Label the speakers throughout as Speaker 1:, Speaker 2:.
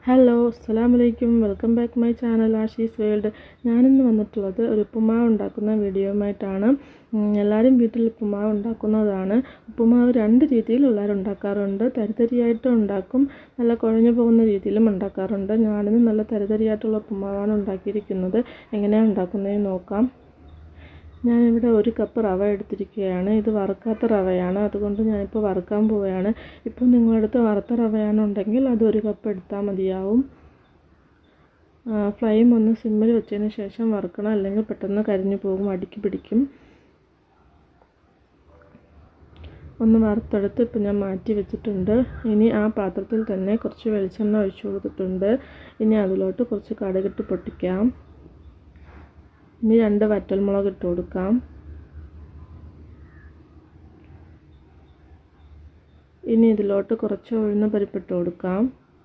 Speaker 1: hello അസ്സലാം വലൈക്കും welcome back my channel Ashees world ഞാനിന്ന് വന്നിട്ടുള്ളത് ഒരു ഉപ്പുമാവ് ഉണ്ടാക്കുന്ന വീഡിയോയുമായിട്ടാണ് ഉം, എല്ലാവരും വീട്ടിൽ ഉപ്പുമാവ് ഉണ്ടാക്കുന്നതാണ് ഉപ്പുമാവ് രണ്ട് രീതിയിൽ എല്ലാവരും ഉണ്ടാക്കാറുണ്ട് തരിതരിയായിട്ടും ഉണ്ടാക്കും നല്ല കുഴഞ്ഞു പോകുന്ന രീതിയിലും ഉണ്ടാക്കാറുണ്ട് ഞാനിന്ന് നല്ല തരിതരിയായിട്ടുള്ള ഉപ്പുമാവാണ് ഉണ്ടാക്കിയിരിക്കുന്നത് എങ്ങനെയാണ് ഉണ്ടാക്കുന്നതെന്ന് നോക്കാം ഞാനിവിടെ ഒരു കപ്പ് റവ എടുത്തിരിക്കുകയാണ് ഇത് വറുക്കാത്ത റവയാണ് അതുകൊണ്ട് ഞാനിപ്പോൾ വറുക്കാൻ പോവുകയാണ് ഇപ്പോൾ നിങ്ങളുടെ അടുത്ത് വറുത്ത റവയാണുണ്ടെങ്കിൽ അത് ഒരു കപ്പ് എടുത്താൽ മതിയാവും ആ, ഫ്ലെയിം ഒന്ന് സിമ്മിൽ വെച്ചതിന് ശേഷം വറുക്കണം അല്ലെങ്കിൽ പെട്ടെന്ന് കരിഞ്ഞു പോകും അടിക്ക് പിടിക്കും ഒന്ന് വറുത്തെടുത്ത് ഇപ്പം ഞാൻ മാറ്റി വെച്ചിട്ടുണ്ട് ഇനി ആ പാത്രത്തിൽ തന്നെ കുറച്ച് വെളിച്ചെണ്ണ ഒഴിച്ചു കൊടുത്തിട്ടുണ്ട് ഇനി അതിലോട്ട് കുറച്ച് കടുകിട്ട് പൊട്ടിക്കാം ഇനി രണ്ട് വറ്റൽമുളക് ഇട്ട് കൊടുക്കാം ഇനി ഇതിലോട്ട് കുറച്ച് ഉഴുന്ന പരിപ്പിട്ട് കൊടുക്കാം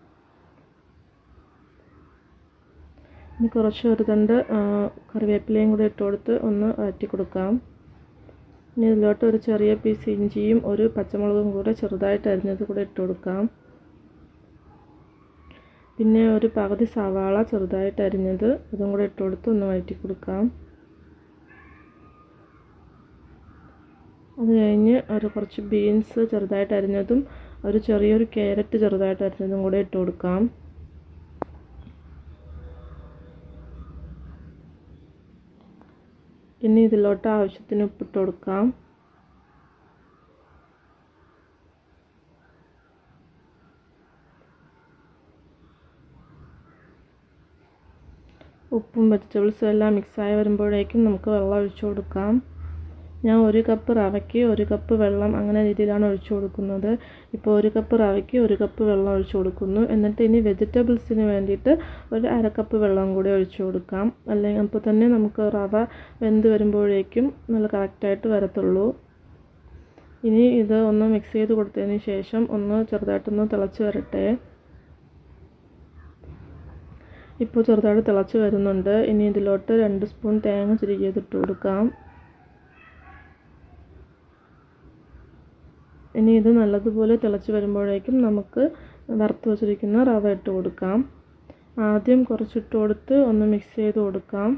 Speaker 1: ഇനി കുറച്ച് ഒരു തണ്ട് ആ, കറിവേപ്പിലയും കൂടി ഇട്ട് കൊടുത്ത് ഒന്ന് വഴറ്റി കൊടുക്കാം ഇനി ഇതിലോട്ട് ഒരു ചെറിയ പീസ് ഇഞ്ചിയും ഒരു പച്ചമുളകും കൂടെ ചെറുതായിട്ട് അരിഞ്ഞത് കൂടെ ഇട്ട് കൊടുക്കാം പിന്നെ ഒരു പകുതി സവാള ചെറുതായിട്ട് അരിഞ്ഞത് അതും കൂടെ ഇട്ട് കൊടുത്ത് ഒന്ന് വഴറ്റി കൊടുക്കാം അത് കഴിഞ്ഞ് ഒരു കുറച്ച് ബീൻസ് ചെറുതായിട്ട് അരിഞ്ഞതും ഒരു ചെറിയൊരു ക്യാരറ്റ് ചെറുതായിട്ട് അരിഞ്ഞതും കൂടെ ഇട്ട് കൊടുക്കാം ഇനി ഇതിലോട്ട് ആവശ്യത്തിന് ഉപ്പിട്ട് കൊടുക്കാം ഉപ്പും വെജിറ്റബിൾസും എല്ലാം മിക്സായി വരുമ്പോഴേക്കും നമുക്ക് വെള്ളം ഒഴിച്ചു കൊടുക്കാം ഞാൻ ഒരു കപ്പ് റവയ്ക്ക് ഒരു കപ്പ് വെള്ളം അങ്ങനെ രീതിയിലാണ് ഒഴിച്ചു കൊടുക്കുന്നത് ഇപ്പോൾ ഒരു കപ്പ് റവയ്ക്ക് ഒരു കപ്പ് വെള്ളം ഒഴിച്ചു കൊടുക്കുന്നു എന്നിട്ട് ഇനി വെജിറ്റബിൾസിന് വേണ്ടിയിട്ട് ഒരു അര കപ്പ് വെള്ളം കൂടി ഒഴിച്ചു കൊടുക്കാം അല്ലെങ്കിൽ അപ്പോൾ തന്നെ നമുക്ക് റവ വെന്ത് വരുമ്പോഴേക്കും നല്ല കറക്റ്റായിട്ട് വരത്തുള്ളൂ ഇനി ഇത് ഒന്ന് മിക്സ് ചെയ്ത് കൊടുത്തതിന് ശേഷം ഒന്ന് ചെറുതായിട്ടൊന്ന് തിളച്ച് വരട്ടെ ഇപ്പോൾ ചെറുതായിട്ട് തിളച്ച് വരുന്നുണ്ട് ഇനി ഇതിലോട്ട് രണ്ട് സ്പൂൺ തേങ്ങ ചിരികിയതിട്ട് കൊടുക്കാം ഇനി ഇത് നല്ലതുപോലെ തിളച്ച് വരുമ്പോഴേക്കും നമുക്ക് വറുത്ത് വച്ചിരിക്കുന്ന റവ ഇട്ട് കൊടുക്കാം ആദ്യം കുറച്ചിട്ട് കൊടുത്ത് ഒന്ന് മിക്സ് ചെയ്ത് കൊടുക്കാം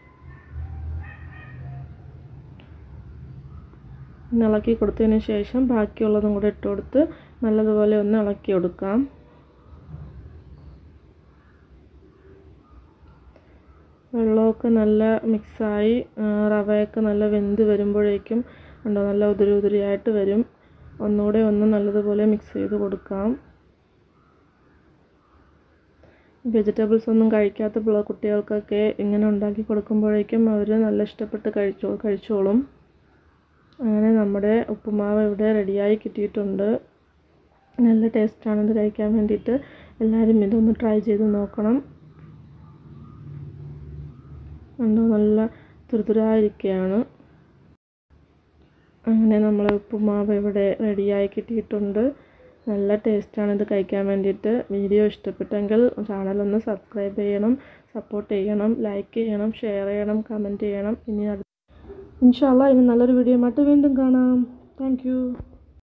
Speaker 1: ഒന്ന് ഇളക്കി കൊടുത്തതിന് ശേഷം ബാക്കിയുള്ളതും കൂടെ ഇട്ട് കൊടുത്ത് നല്ലതുപോലെ ഒന്ന് ഇളക്കി കൊടുക്കാം വെള്ളമൊക്കെ നല്ല മിക്സായി റവയൊക്കെ നല്ല വെന്ത് വരുമ്പോഴേക്കും ഉണ്ടോ നല്ല ഉതിരി ഉതിരിയായിട്ട് വരും ഒന്നുകൂടെ ഒന്ന് നല്ലതുപോലെ മിക്സ് ചെയ്ത് കൊടുക്കാം വെജിറ്റബിൾസ് ഒന്നും കഴിക്കാത്ത പിള്ള കുട്ടികൾക്കൊക്കെ ഇങ്ങനെ ഉണ്ടാക്കി കൊടുക്കുമ്പോഴേക്കും അവർ നല്ല ഇഷ്ടപ്പെട്ട് കഴിച്ചോ കഴിച്ചോളും അങ്ങനെ നമ്മുടെ ഉപ്പുമാവ് ഇവിടെ റെഡിയായി കിട്ടിയിട്ടുണ്ട് നല്ല ടേസ്റ്റാണ് ഇത് കഴിക്കാൻ വേണ്ടിയിട്ട് എല്ലാവരും ഇതൊന്ന് ട്രൈ ചെയ്ത് നോക്കണം ഉണ്ടോ നല്ല തുരുതുരായിരിക്കുകയാണ് അങ്ങനെ നമ്മളെ ഉപ്പുമാവ് ഇവിടെ റെഡിയായി കിട്ടിയിട്ടുണ്ട് നല്ല ടേസ്റ്റാണ് ഇത് കഴിക്കാൻ വേണ്ടിയിട്ട് വീഡിയോ ഇഷ്ടപ്പെട്ടെങ്കിൽ ചാനലൊന്ന് സബ്സ്ക്രൈബ് ചെയ്യണം സപ്പോർട്ട് ചെയ്യണം ലൈക്ക് ചെയ്യണം ഷെയർ ചെയ്യണം കമൻറ്റ് ചെയ്യണം ഇനി അടുത്ത ഇൻഷാല്ല ഇനി നല്ലൊരു വീഡിയോ ആയിട്ട് വീണ്ടും കാണാം താങ്ക്